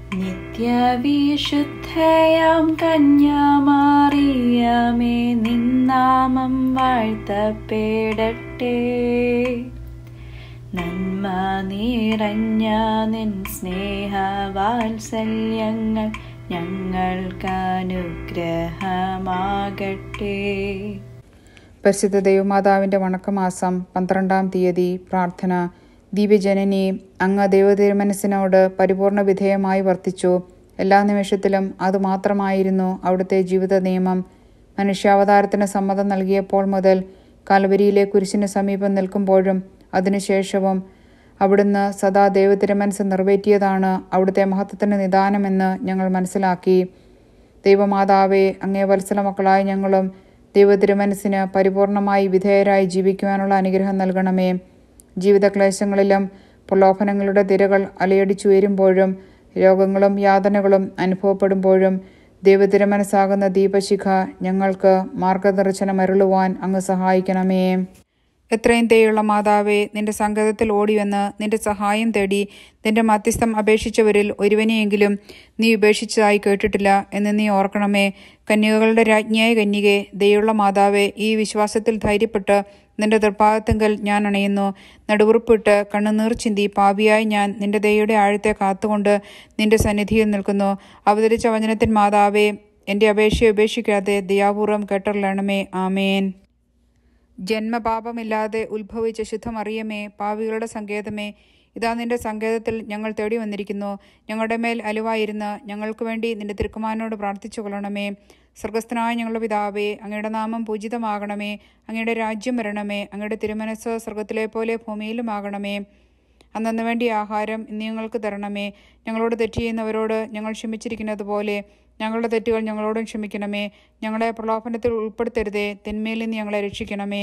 നിത്യവിശുദ്ധയാം കന്യാമാറിയമേ നിന്നാമം വാഴ്ത്തപ്പെടട്ടെ നന്മ നിറഞ്ഞ നിൻ സ്നേഹവാത്സല്യങ്ങൾ ഞങ്ങൾക്കനുഗ്രഹമാകട്ടെ പരിശുദ്ധ ദൈവമാതാവിൻ്റെ വണക്കമാസം പന്ത്രണ്ടാം തീയതി പ്രാർത്ഥന ദിവ്യജനനി അങ്ങ് ദൈവതിരുമനസ്സിനോട് പരിപൂർണ വിധേയമായി വർത്തിച്ചു എല്ലാ നിമിഷത്തിലും അതുമാത്രമായിരുന്നു അവിടുത്തെ ജീവിത നിയമം മനുഷ്യാവതാരത്തിന് സമ്മതം നൽകിയപ്പോൾ മുതൽ കാൽവരിയിലെ കുരിശിന് സമീപം നിൽക്കുമ്പോഴും അതിനുശേഷവും അവിടുന്ന് സദാ ദൈവതിരുമനസ് നിറവേറ്റിയതാണ് അവിടുത്തെ മഹത്വത്തിന് നിദാനമെന്ന് ഞങ്ങൾ മനസ്സിലാക്കി ദൈവമാതാവെ അങ്ങേ വത്സല മക്കളായ ഞങ്ങളും ദൈവതിരുമനസ്സിന് പരിപൂർണമായി വിധേയരായി ജീവിക്കുവാനുള്ള അനുഗ്രഹം നൽകണമേ ജീവിതക്ലേശങ്ങളിലും പ്രലോഭനങ്ങളുടെ തിരകൾ അലയടിച്ചുയരുമ്പോഴും രോഗങ്ങളും യാതനകളും അനുഭവപ്പെടുമ്പോഴും ദൈവതിരുമനസ്സാകുന്ന ദീപശിഖ ഞങ്ങൾക്ക് മാർഗദർശനം അരുളുവാൻ അങ്ങ് സഹായിക്കണമേ എത്രയും ദയുള്ള മാതാവേ നിന്റെ സങ്കേതത്തിൽ ഓടിവന്ന് നിന്റെ സഹായം തേടി നിന്റെ മധ്യസ്ഥം അപേക്ഷിച്ചവരിൽ ഒരുവനെയെങ്കിലും നീ ഉപേക്ഷിച്ചതായി കേട്ടിട്ടില്ല എന്ന് നീ ഓർക്കണമേ കന്യകകളുടെ രാജ്ഞിയായ കന്യകെ ദയുള്ള മാതാവേ ഈ വിശ്വാസത്തിൽ ധൈര്യപ്പെട്ട് നിന്റെ ദൃപ്പാകത്തെങ്കൽ ഞാൻ അണയുന്നു നടുവുറുപ്പിട്ട് കണ്ണുനീർ ചിന്തി പാപിയായി ഞാൻ നിന്റെ ദയയുടെ ആഴത്തെ കാത്തുകൊണ്ട് നിന്റെ സന്നിധിയിൽ നിൽക്കുന്നു അവതരിച്ച വചനത്തിൻ മാതാവേ എൻ്റെ അപേക്ഷയെ ഉപേക്ഷിക്കാതെ ദയാപൂർവം കേട്ടറിയണമേ ആമേൻ ജന്മപാപമില്ലാതെ ഉത്ഭവിച്ച ശുദ്ധമറിയമേ പാവികളുടെ സങ്കേതമേ ഇതാ നിന്റെ സങ്കേതത്തിൽ ഞങ്ങൾ തേടി വന്നിരിക്കുന്നു ഞങ്ങളുടെ മേൽ അലുവായിരുന്ന് ഞങ്ങൾക്ക് വേണ്ടി നിന്റെ തിരുക്കുമാരനോട് പ്രാർത്ഥിച്ചു കൊള്ളണമേ സ്വർഗസ്ഥനായ ഞങ്ങളുടെ പിതാവേ അങ്ങയുടെ നാമം പൂജിതമാകണമേ അങ്ങയുടെ രാജ്യം വരണമേ അങ്ങയുടെ തിരുമനസ് സ്വർഗത്തിലെ പോലെ ഭൂമിയിലുമാകണമേ അന്നു വേണ്ടി ആഹാരം ഇന്ന് ഞങ്ങൾക്ക് തരണമേ ഞങ്ങളോട് തെറ്റ് ചെയ്യുന്നവരോട് ഞങ്ങൾ ക്ഷമിച്ചിരിക്കുന്നത് പോലെ ഞങ്ങളുടെ തെറ്റുകൾ ഞങ്ങളോടും ക്ഷമിക്കണമേ ഞങ്ങളെ പ്രലോഭനത്തിൽ ഉൾപ്പെടുത്തരുതേ തിന്മയിൽ നിന്ന് ഞങ്ങളെ രക്ഷിക്കണമേ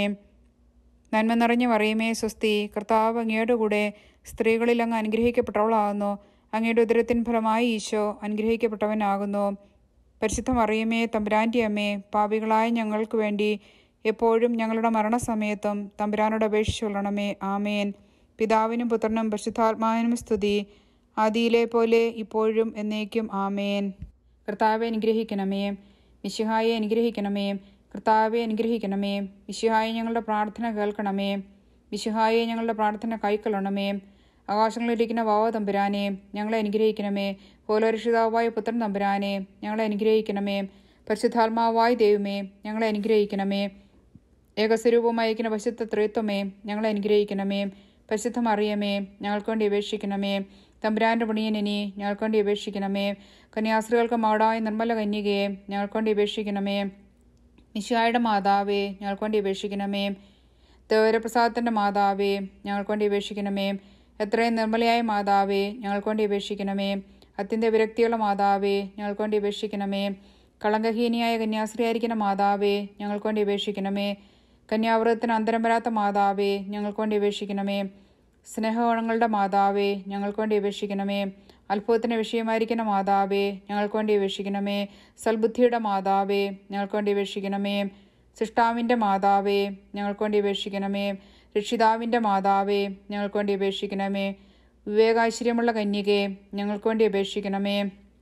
നന്മ നിറഞ്ഞു പറയുമേ സ്വസ്തി കർത്താവ് അങ്ങയുടെ കൂടെ സ്ത്രീകളിൽ അങ്ങ് അനുഗ്രഹിക്കപ്പെട്ടവളാകുന്നു അങ്ങയുടെ ഉദരത്തിൻ ഫലമായി ഈശോ അനുഗ്രഹിക്കപ്പെട്ടവനാകുന്നു പരിശുദ്ധ മറിയമേ തമ്പുരാൻ്റെ അമ്മേ പാപികളായ ഞങ്ങൾക്ക് വേണ്ടി എപ്പോഴും ഞങ്ങളുടെ മരണസമയത്തും തമ്പുരാനോട് അപേക്ഷിച്ചു കൊള്ളണമേ ആമേൻ പിതാവിനും പുത്രനും പരിശുദ്ധാത്മാവിനും സ്തുതി ആദിയിലെ പോലെ ഇപ്പോഴും എന്നേക്കും ആമേൻ കർത്താവെ അനുഗ്രഹിക്കണമേ മിശിഹായെ അനുഗ്രഹിക്കണമേ കർത്താവെ അനുഗ്രഹിക്കണമേ മിശിഹായെ ഞങ്ങളുടെ പ്രാർത്ഥന കേൾക്കണമേ മിശിഹായെ ഞങ്ങളുടെ പ്രാർത്ഥന കൈക്കൊള്ളണമേ ആകാശങ്ങളിലിരിക്കുന്ന വാവ തമ്പുരാനെ ഞങ്ങളെ അനുഗ്രഹിക്കണമേ പോലോരക്ഷിതാവായ പുത്രൻ തമ്പുരാനെ ഞങ്ങളെ അനുഗ്രഹിക്കണമേ പരിശുദ്ധാത്മാവായ ദൈവമേ ഞങ്ങളെ അനുഗ്രഹിക്കണമേ ഏകസ്വരൂപമായിരിക്കുന്ന പശുദ്ധ ത്രിത്വമേ ഞങ്ങളെ അനുഗ്രഹിക്കണമേ പരിശുദ്ധ മറിയമേ ഞങ്ങൾക്ക് വേണ്ടി അപേക്ഷിക്കണമേ തമ്പുരാൻ്റെ പണിയനിനി ഞങ്ങൾക്ക് വേണ്ടി അപേക്ഷിക്കണമേ കന്യാസ്ത്രീകൾക്ക് മകളായ നിർമ്മല കന്യകയെ ഞങ്ങൾക്ക് വേണ്ടി അപേക്ഷിക്കണമേ നിശായുടെ മാതാവേ ഞങ്ങൾക്ക് വേണ്ടി അപേക്ഷിക്കണമേ ദേവരപ്രസാദത്തിൻ്റെ മാതാവേ ഞങ്ങൾക്ക് വേണ്ടി അപേക്ഷിക്കണമേ എത്രയും നിർമ്മലയായ മാതാവേ ഞങ്ങൾക്ക് വേണ്ടി അപേക്ഷിക്കണമേ അത്യന്ത വിരക്തിയുള്ള മാതാവേ ഞങ്ങൾക്ക് വേണ്ടി അപേക്ഷിക്കണമേ കളങ്കഹീനിയായ കന്യാസ്ത്രീയായിരിക്കുന്ന മാതാവേ ഞങ്ങൾക്ക് വേണ്ടി അപേക്ഷിക്കണമേ കന്യാവ്രതത്തിന് അന്തരം വരാത്ത മാതാവേ ഞങ്ങൾക്ക് വേണ്ടി അപേക്ഷിക്കണമേ സ്നേഹഗുണങ്ങളുടെ മാതാവേ ഞങ്ങൾക്ക് വേണ്ടി അപേക്ഷിക്കണമേ അത്ഭുതത്തിന് വിഷയമായിരിക്കുന്ന മാതാവേ ഞങ്ങൾക്ക് വേണ്ടി അപേക്ഷിക്കണമേ സൽബുദ്ധിയുടെ മാതാവേ ഞങ്ങൾക്ക് വേണ്ടി അപേക്ഷിക്കണമേ സൃഷ്ടാവിൻ്റെ മാതാവേ ഞങ്ങൾക്ക് വേണ്ടി അപേക്ഷിക്കണമേ രക്ഷിതാവിൻ്റെ മാതാവേ ഞങ്ങൾക്ക് വേണ്ടി അപേക്ഷിക്കണമേ വിവേകാശ്ചര്യമുള്ള കന്യകയെ ഞങ്ങൾക്ക് വേണ്ടി അപേക്ഷിക്കണമേ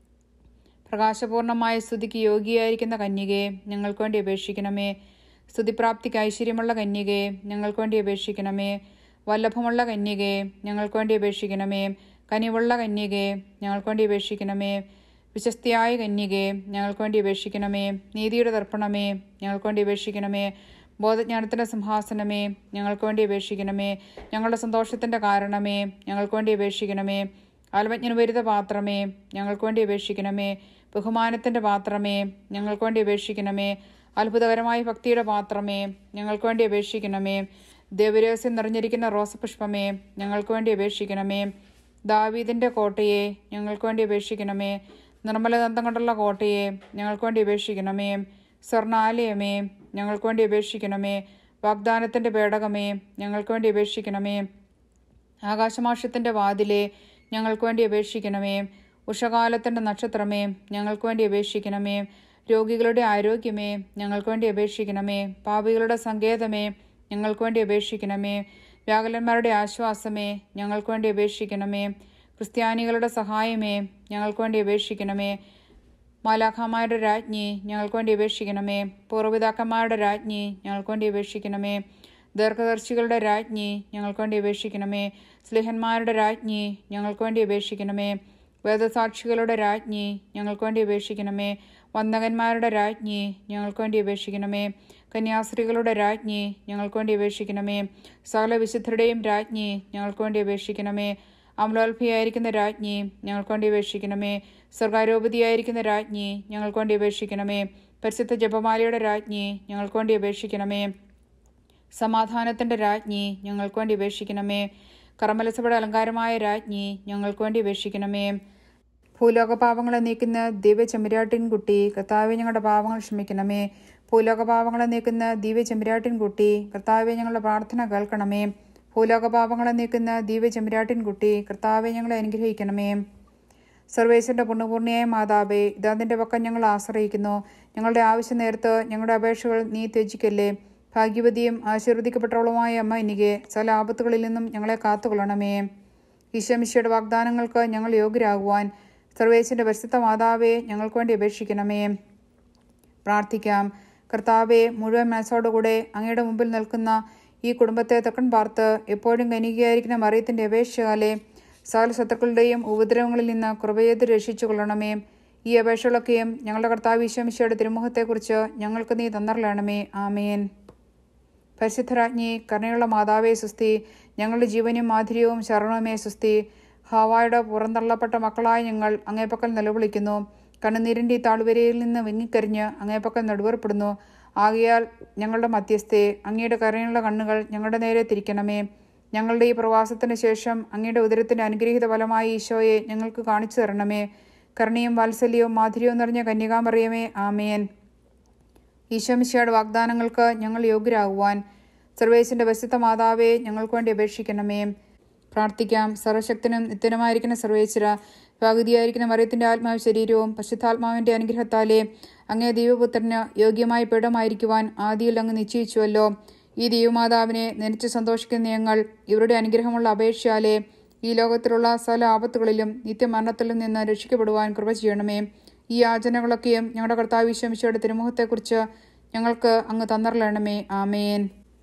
പ്രകാശപൂർണമായ സ്തുതിക്ക് യോഗ്യയായിരിക്കുന്ന കന്യകയെ ഞങ്ങൾക്ക് വേണ്ടി അപേക്ഷിക്കണമേ സ്തുതിപ്രാപ്തിക്ക് ഐശ്വര്യമുള്ള കന്യകയെ ഞങ്ങൾക്ക് വേണ്ടി അപേക്ഷിക്കണമേ വല്ലഭമുള്ള കന്യകയെ ഞങ്ങൾക്ക് വേണ്ടി അപേക്ഷിക്കണമേ കനിവുള്ള കന്യകയെ ഞങ്ങൾക്ക് വേണ്ടി അപേക്ഷിക്കണമേ വിശ്വസ്തിയായ കന്യകയെ ഞങ്ങൾക്ക് വേണ്ടി അപേക്ഷിക്കണമേ നീതിയുടെ തർപ്പണമേ ഞങ്ങൾക്ക് വേണ്ടി അപേക്ഷിക്കണമേ ബോധജ്ഞാനത്തിൻ്റെ സിംഹാസനമേ ഞങ്ങൾക്ക് വേണ്ടി അപേക്ഷിക്കണമേ ഞങ്ങളുടെ സന്തോഷത്തിൻ്റെ കാരണമേ ഞങ്ങൾക്ക് വേണ്ടി അപേക്ഷിക്കണമേ ആത്മജ്ഞനുപരിത പാത്രമേ ഞങ്ങൾക്ക് വേണ്ടി അപേക്ഷിക്കണമേ ബഹുമാനത്തിൻ്റെ പാത്രമേ ഞങ്ങൾക്ക് വേണ്ടി അപേക്ഷിക്കണമേ അത്ഭുതകരമായ ഭക്തിയുടെ പാത്രമേ ഞങ്ങൾക്ക് വേണ്ടി അപേക്ഷിക്കണമേ ദേവരഹസ്യം നിറഞ്ഞിരിക്കുന്ന റോസപുഷ്പമേ ഞങ്ങൾക്ക് വേണ്ടി അപേക്ഷിക്കണമേ ദാവീദിൻ്റെ കോട്ടയെ ഞങ്ങൾക്ക് വേണ്ടി അപേക്ഷിക്കണമേ നിർമ്മലദന്തം കൊണ്ടുള്ള കോട്ടയെ ഞങ്ങൾക്ക് വേണ്ടി അപേക്ഷിക്കണമേ സ്വർണാലയമേ ഞങ്ങൾക്ക് വേണ്ടി അപേക്ഷിക്കണമേ വാഗ്ദാനത്തിൻ്റെ പേടകമേ ഞങ്ങൾക്ക് വേണ്ടി അപേക്ഷിക്കണമേ ആകാശമാഷത്തിൻ്റെ വാതിലെ ഞങ്ങൾക്ക് വേണ്ടി അപേക്ഷിക്കണമേ ഉഷകാലത്തിൻ്റെ നക്ഷത്രമേ ഞങ്ങൾക്ക് വേണ്ടി അപേക്ഷിക്കണമേ രോഗികളുടെ ആരോഗ്യമേ ഞങ്ങൾക്ക് വേണ്ടി അപേക്ഷിക്കണമേ പാപികളുടെ സങ്കേതമേ ഞങ്ങൾക്ക് വേണ്ടി അപേക്ഷിക്കണമേ വ്യാകുലന്മാരുടെ ആശ്വാസമേ ഞങ്ങൾക്ക് വേണ്ടി അപേക്ഷിക്കണമേ ക്രിസ്ത്യാനികളുടെ സഹായമേ ഞങ്ങൾക്ക് വേണ്ടി അപേക്ഷിക്കണമേ മാലാഖമാരുടെ രാജ്ഞി ഞങ്ങൾക്ക് വേണ്ടി അപേക്ഷിക്കണമേ പൂർവ്വപിതാക്കന്മാരുടെ രാജ്ഞി ഞങ്ങൾക്ക് വേണ്ടി അപേക്ഷിക്കണമേ ദീർഘദർശികളുടെ രാജ്ഞി ഞങ്ങൾക്ക് വേണ്ടി അപേക്ഷിക്കണമേ സ്ലിഹന്മാരുടെ രാജ്ഞി ഞങ്ങൾക്ക് വേണ്ടി അപേക്ഷിക്കണമേ വേദസാക്ഷികളുടെ രാജ്ഞി ഞങ്ങൾക്ക് വേണ്ടി അപേക്ഷിക്കണമേ വന്ദകന്മാരുടെ രാജ്ഞി ഞങ്ങൾക്ക് വേണ്ടി അപേക്ഷിക്കണമേ കന്യാസ്ത്രീകളുടെ രാജ്ഞി ഞങ്ങൾക്ക് വേണ്ടി അപേക്ഷിക്കണമേ സകല വിശുദ്ധരുടെയും രാജ്ഞി ഞങ്ങൾക്ക് വേണ്ടി അപേക്ഷിക്കണമേ അമലോത്ഭയായിരിക്കുന്ന രാജ്ഞി ഞങ്ങൾക്ക് വേണ്ടി അപേക്ഷിക്കണമേ സ്വർഗാരോപതിയായിരിക്കുന്ന രാജ്ഞി ഞങ്ങൾക്ക് വേണ്ടി അപേക്ഷിക്കണമേ പരിശുദ്ധ ജപമാലയുടെ രാജ്ഞി ഞങ്ങൾക്ക് വേണ്ടി അപേക്ഷിക്കണമേ സമാധാനത്തിൻ്റെ രാജ്ഞി ഞങ്ങൾക്ക് വേണ്ടി അപേക്ഷിക്കണമേ കർമ്മലസഭയുടെ അലങ്കാരമായ രാജ്ഞി ഞങ്ങൾക്ക് വേണ്ടി അപേക്ഷിക്കണമേ ഭൂലോക പാപങ്ങളെ നീക്കുന്ന ദിവ്യ ചെമ്പരാട്ടിൻ കുട്ടി കർത്താവെ ഞങ്ങളുടെ പാപങ്ങൾ ക്ഷമിക്കണമേ ഭൂലോക പാപങ്ങളെ നീക്കുന്ന ദിവ്യ ചെമ്പരാട്ടിൻ കുട്ടി കർത്താവെ ഞങ്ങളുടെ പ്രാർത്ഥന കേൾക്കണമേ ഭൂലോക പാപങ്ങളെ നീക്കുന്ന ദിവ്യ ചെമ്പരാട്ടിൻ കുട്ടി കർത്താവെ ഞങ്ങളെ അനുഗ്രഹിക്കണമേ സർവേശ്വരൻ്റെ പുണ്യപൂർണിയായ മാതാവേ ഇതാ നിന്റെ പക്കം ഞങ്ങൾ ആശ്രയിക്കുന്നു ഞങ്ങളുടെ ആവശ്യം നേരത്ത് ഞങ്ങളുടെ അപേക്ഷകൾ നീ ത്യജിക്കല്ലേ ഭാഗ്യവതിയും ആശീർവദിക്കപ്പെട്ടവളുമായ അമ്മ എനിക്ക് സകല ആപത്തുകളിൽ നിന്നും ഞങ്ങളെ കാത്തുകൊള്ളണമേ ഈശോമിശയുടെ വാഗ്ദാനങ്ങൾക്ക് ഞങ്ങൾ യോഗ്യരാകുവാൻ സർവേശ്വരൻ്റെ പരിശുദ്ധ മാതാവേ ഞങ്ങൾക്ക് വേണ്ടി അപേക്ഷിക്കണമേ പ്രാർത്ഥിക്കാം കർത്താവെ മുഴുവൻ മനസ്സോടുകൂടെ അങ്ങയുടെ മുമ്പിൽ നിൽക്കുന്ന ഈ കുടുംബത്തെ തെക്കൻ പാർത്ത് എപ്പോഴും കനികയായിരിക്കുന്ന മറിയത്തിൻ്റെ അപേക്ഷകാലെ സകല ശത്രുക്കളുടെയും ഉപദ്രവങ്ങളിൽ നിന്ന് കൃപയേത് രക്ഷിച്ചു കൊള്ളണമേ ഈ അപേക്ഷകളൊക്കെയും ഞങ്ങളുടെ കർത്താവ് ഈശോമിശയുടെ തിരുമുഖത്തെക്കുറിച്ച് ഞങ്ങൾക്ക് നീ തന്നറിയണമേ ആമേൻ പരിശുദ്ധരാജ്ഞി കരുണയുള്ള മാതാവേ സുസ്തി ഞങ്ങളുടെ ജീവനും മാധുര്യവും ശരണവുമേ സുസ്തി ഹവായുടെ പുറന്തള്ളപ്പെട്ട മക്കളായ ഞങ്ങൾ അങ്ങേപ്പക്കൽ നിലവിളിക്കുന്നു കണ്ണുനീരിൻ്റെ ഈ താഴ്വരയിൽ നിന്ന് വിങ്ങിക്കരിഞ്ഞ് അങ്ങേപ്പക്കൽ നെടുവേർപ്പെടുന്നു ആകയാൽ ഞങ്ങളുടെ മധ്യസ്ഥയെ അങ്ങയുടെ കരുണയുള്ള കണ്ണുകൾ ഞങ്ങളുടെ നേരെ തിരിക്കണമേ ഞങ്ങളുടെ ഈ പ്രവാസത്തിന് ശേഷം അങ്ങയുടെ ഉദരത്തിൻ്റെ അനുഗ്രഹീത ഫലമായ ഈശോയെ ഞങ്ങൾക്ക് കാണിച്ചു തരണമേ കരുണയും വാത്സല്യവും മാധുര്യവും നിറഞ്ഞ കന്യകാമറിയമേ ആമേൻ ഈശോമിശയുടെ വാഗ്ദാനങ്ങൾക്ക് ഞങ്ങൾ യോഗ്യരാകുവാൻ സർവേശിൻ്റെ പരിശുദ്ധ മാതാവെ ഞങ്ങൾക്ക് വേണ്ടി അപേക്ഷിക്കണമേ പ്രാർത്ഥിക്കാം സർവശക്തനും നിത്യനുമായിരിക്കുന്ന സർവേശ്വര പകുതിയായിരിക്കുന്ന മറിയത്തിൻ്റെ ആത്മാവ് ശരീരവും പരിശുദ്ധാത്മാവിൻ്റെ അനുഗ്രഹത്താലെ അങ്ങേ ദൈവപുത്രന് യോഗ്യമായ പീഠമായിരിക്കുവാൻ ആദിയിൽ അങ്ങ് നിശ്ചയിച്ചുവല്ലോ ഈ ദൈവമാതാവിനെ നനച്ച് സന്തോഷിക്കുന്ന ഞങ്ങൾ ഇവരുടെ അനുഗ്രഹമുള്ള അപേക്ഷയാലെ ഈ ലോകത്തിലുള്ള സകല ആപത്തുകളിലും നിത്യമരണത്തിലും നിന്ന് രക്ഷിക്കപ്പെടുവാൻ കൃപ ചെയ്യണമേ ഈ യാചനകളൊക്കെയും ഞങ്ങളുടെ കർത്താവ് വിശ്വമിശയുടെ തിരുമുഖത്തെക്കുറിച്ച് ഞങ്ങൾക്ക് അങ്ങ് തന്നറിയണമേ ആമേൻ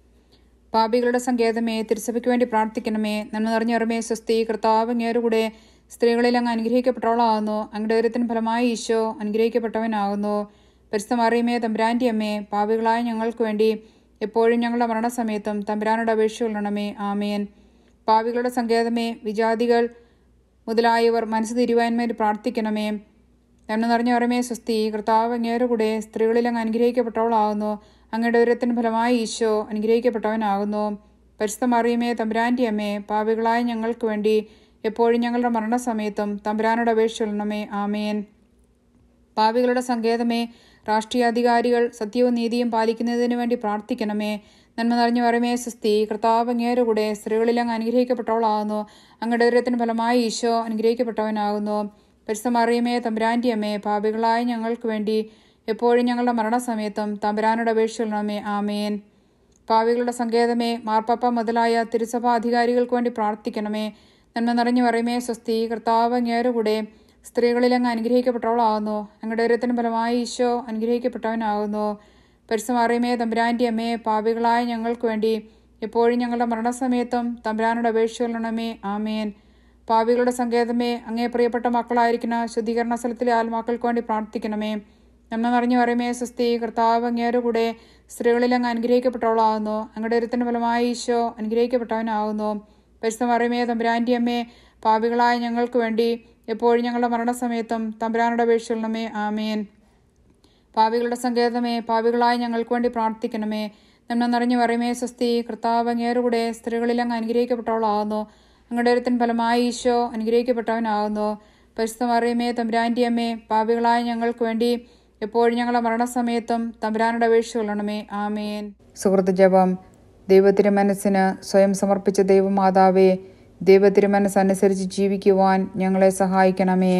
പാപികളുടെ സങ്കേതമേ തിരുസഭയ്ക്ക് വേണ്ടി പ്രാർത്ഥിക്കണമേ നന്മ നിറഞ്ഞിറമേ സ്വസ്തി കർത്താവ് അങ്ങേരുകൂടെ സ്ത്രീകളിൽ അങ്ങ് അനുഗ്രഹിക്കപ്പെട്ടവളാകുന്നു അങ്ങയുടെ ദൈവത്തിന് ഫലമായി ഈശോ അനുഗ്രഹിക്കപ്പെട്ടവനാകുന്നു പരിസ്ഥമറിയമേ തമ്പുരാൻ്റെ അമ്മേ പാപികളായ ഞങ്ങൾക്ക് വേണ്ടി എപ്പോഴും ഞങ്ങളുടെ മരണസമയത്തും തമ്പുരാനോട് അപേക്ഷ കൊള്ളണമേ ആമേൻ പാപികളുടെ സങ്കേതമേ വിജാതികൾ മുതലായവർ മനസ്സ് തിരുവാൻമേൽ പ്രാർത്ഥിക്കണമേ നന്മ നിറഞ്ഞ ഓരമേ സ്വസ്തി കർത്താവ് അങ്ങേരുടെ കൂടെ സ്ത്രീകളിൽ അങ്ങ് അനുഗ്രഹിക്കപ്പെട്ടവളാകുന്നു അങ്ങയുടെ ഉരത്തിന് ഫലമായി ഈശോ അനുഗ്രഹിക്കപ്പെട്ടവനാകുന്നു പരിശുദ്ധ മറിയമേ തമ്പുരാൻ്റെ അമ്മേ പാപികളായ ഞങ്ങൾക്ക് വേണ്ടി എപ്പോഴും ഞങ്ങളുടെ മരണസമയത്തും തമ്പുരാനോട് അപേക്ഷ കൊള്ളണമേ ആമേൻ പാപികളുടെ സങ്കേതമേ രാഷ്ട്രീയാധികാരികൾ സത്യവും നീതിയും പാലിക്കുന്നതിനു വേണ്ടി പ്രാർത്ഥിക്കണമേ നന്മ നിറഞ്ഞു വരമേ സുസ്തി കർത്താവ് അങ്ങേരുടെ കൂടെ സ്ത്രീകളിൽ അങ്ങ് അനുഗ്രഹിക്കപ്പെട്ടവളാകുന്നു അങ്ങയുടെ ദുരത്തിന് ഫലമായി ഈശോ അനുഗ്രഹിക്കപ്പെട്ടവനാകുന്നു പരിസമറിയമേ തമ്പുരാൻ്റെ അമ്മേ പാപികളായ ഞങ്ങൾക്ക് വേണ്ടി എപ്പോഴും ഞങ്ങളുടെ മരണസമയത്തും തമ്പുരാനോട് അപേക്ഷ കൊള്ളണമേ ആമേൻ പാവികളുടെ സങ്കേതമേ മാർപ്പാപ്പ മുതലായ തിരുസഭാ അധികാരികൾക്ക് വേണ്ടി പ്രാർത്ഥിക്കണമേ നന്മ നിറഞ്ഞു പറയുമേ സ്വസ്തി കർത്താവ് അങ്ങേരുടെ കൂടെ സ്ത്രീകളിൽ അങ്ങ് അനുഗ്രഹിക്കപ്പെട്ടവളാകുന്നു അങ്ങയുടെ ഉരത്തിന് ഫലമായി ഈശോ അനുഗ്രഹിക്കപ്പെട്ടവനാകുന്നു പരിസമറിയമേ തമ്പുരാൻ്റെ അമ്മേ പാപികളായ ഞങ്ങൾക്ക് വേണ്ടി എപ്പോഴും ഞങ്ങളുടെ മരണസമയത്തും തമ്പുരാനോട് അപേക്ഷ കൊള്ളണമേ ആമേൻ പാപികളുടെ സങ്കേതമേ അങ്ങേ പ്രിയപ്പെട്ട മക്കളായിരിക്കുന്ന ശുദ്ധീകരണ സ്ഥലത്തിലെ ആത്മാക്കൾക്ക് വേണ്ടി പ്രാർത്ഥിക്കണമേ നന്മ നിറഞ്ഞു പറയുമേ സ്വസ്തി കർത്താവ് അങ്ങേരുടെ കൂടെ സ്ത്രീകളിൽ അങ്ങ് അനുഗ്രഹിക്കപ്പെട്ടവളാകുന്നു അങ്ങയുടെ ഉരത്തിന് ഫലമായി ഈശോ അനുഗ്രഹിക്കപ്പെട്ടവനാകുന്നു പരിശുദ്ധ പറയുമേ തമ്പുരാൻ്റെ അമ്മേ പാപികളായ ഞങ്ങൾക്ക് വേണ്ടി എപ്പോഴും ഞങ്ങളുടെ മരണസമയത്തും തമ്പുരാനോട് അപേക്ഷ കൊള്ളണമേ ആമേൻ പാപികളുടെ സങ്കേതമേ പാപികളായ ഞങ്ങൾക്ക് വേണ്ടി പ്രാർത്ഥിക്കണമേ നന്മ നിറഞ്ഞു പറയുമേ സ്വസ്തി കർത്താവ് അങ്ങേരുടെ കൂടെ സ്ത്രീകളിൽ അങ്ങ് അനുഗ്രഹിക്കപ്പെട്ടവളാകുന്നു അങ്ങയുടെ ഉരത്തിൻ ഫലമായി ഈശോ അനുഗ്രഹിക്കപ്പെട്ടവനാകുന്നു പരിശുദ്ധ മറിയമേ തമ്പുരാൻ്റെ അമ്മേ പാപികളായ ഞങ്ങൾക്ക് വേണ്ടി എപ്പോഴും ഞങ്ങളുടെ മരണസമയത്തും തമ്പുരാനോട് അപേക്ഷ കൊള്ളണമേ ആമേൻ സുഹൃത്ത് ജപം ദൈവത്തിരു മനസ്സിന് സ്വയം സമർപ്പിച്ച ദൈവമാതാവേ ദൈവത്തിരു മനസ്സനുസരിച്ച് ജീവിക്കുവാൻ ഞങ്ങളെ സഹായിക്കണമേ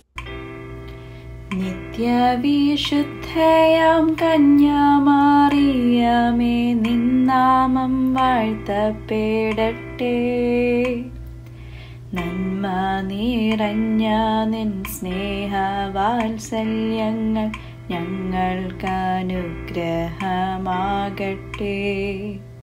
നിത്യവിശുദ്ധയാം കന്യാമാറിയമേ നിന്നാമം വാഴ്ത്തപ്പെടട്ടെ നന്മ നിറഞ്ഞ നിൻ സ്നേഹവാത്സല്യങ്ങൾ ഞങ്ങൾക്കനുഗ്രഹമാകട്ടെ